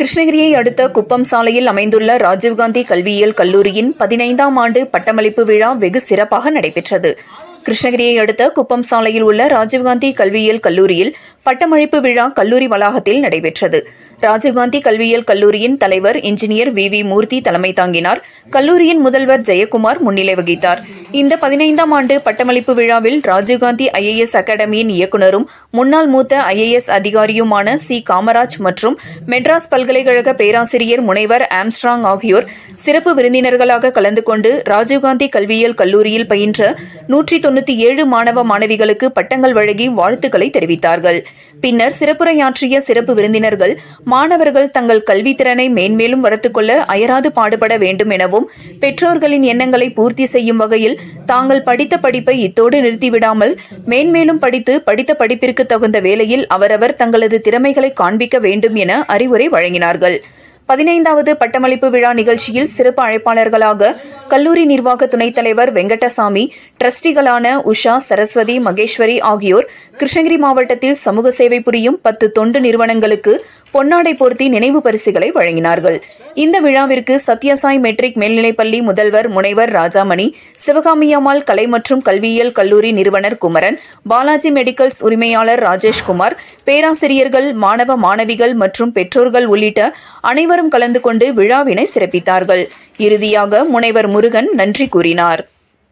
கிருஷ்ணகிரியை அடுத்த குப்பம் சாலையில் அமைந்துள்ள ராஜீவ்காந்தி கல்வியியல் கல்லூரியின் பதினைந்தாம் ஆண்டு பட்டமளிப்பு விழா வெகு சிறப்பாக நடைபெற்றது கிருஷ்ணகிரியை அடுத்த குப்பம் சாலையில் உள்ள ராஜீவ்காந்தி கல்வியியல் கல்லூரியில் பட்டமளிப்பு விழா கல்லூரி வளாகத்தில் நடைபெற்றது ராஜீவ்காந்தி கல்வியியல் கல்லூரியின் தலைவர் இன்ஜினியர் வி வி மூர்த்தி தலைமை தாங்கினார் கல்லூரியின் முதல்வர் ஜெயக்குமார் முன்னிலை வகித்தார் இந்த பதினைந்தாம் ஆண்டு பட்டமளிப்பு விழாவில் ராஜீவ்காந்தி ஐஏஎஸ் அகாடமியின் இயக்குநரும் முன்னாள் மூத்த ஐஏஎஸ் அதிகாரியுமான சி காமராஜ் மற்றும் மெட்ராஸ் பல்கலைக்கழக பேராசிரியர் முனைவர் ஆம்ஸ்ட்ராங் ஆகியோர் சிறப்பு விருந்தினர்களாக கலந்து கொண்டு ராஜீவ்காந்தி கல்வியியல் கல்லூரியில் பயின்ற நூற்றி தொண்ணூற்றி ஏழு மாணவ மாணவிகளுக்கு பட்டங்கள் வழங்கி வாழ்த்துக்களை தெரிவித்தார்கள் பின்னர் சிறப்புரையாற்றிய சிறப்பு விருந்தினர்கள் மாணவர்கள் தங்கள் கல்வித்திறனை மேன்மேலும் வளர்த்துக்கொள்ள அயராது பாடுபட வேண்டும் எனவும் பெற்றோர்களின் எண்ணங்களை பூர்த்தி செய்யும் வகையில் தாங்கள் படித்த படிப்பை இத்தோடு நிறுத்திவிடாமல் மேன்மேலும் படித்து படித்த படிப்பிற்கு தகுந்த வேளையில் அவரவர் தங்களது திறமைகளை காண்பிக்க வேண்டும் என அறிவுரை வழங்கினார்கள் பதினைந்தாவது பட்டமளிப்பு விழா நிகழ்ச்சியில் சிறப்பு அழைப்பாளர்களாக கல்லூரி நிர்வாக துணைத் தலைவர் வெங்கடசாமி டிரஸ்டிகளான உஷா சரஸ்வதி மகேஸ்வரி ஆகியோர் கிருஷ்ணகிரி மாவட்டத்தில் சமூக சேவை புரியும் பத்து தொண்டு நிறுவனங்களுக்கு பொன்னாடை போர்த்தி நினைவு பரிசுகளை வழங்கினார்கள் இந்த விழாவிற்கு சத்யசாய் மெட்ரிக் மேல்நிலைப்பள்ளி முதல்வர் முனைவர் ராஜாமணி சிவகாமியம்மாள் கலை மற்றும் கல்வியியல் கல்லூரி நிறுவனர் குமரன் பாலாஜி மெடிக்கல்ஸ் உரிமையாளர் ராஜேஷ்குமார் பேராசிரியர்கள் மாணவ மாணவிகள் மற்றும் பெற்றோர்கள் உள்ளிட்ட அனைவரும் கலந்து கொண்டு விழாவினை சிறப்பித்தார்கள் இறுதியாக முனைவர் முருகன் நன்றி கூறினார்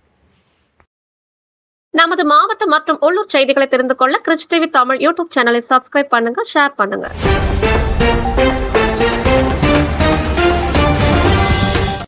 நமது மாவட்டம் மற்றும் உள்ளூர் செய்திகளை தெரிந்து கொள்ள கிறிஸ் டிவி தமிழ் யூடியூப் சேனலை சப்ஸ்கிரைப் பண்ணுங்க ஷேர் பண்ணுங்க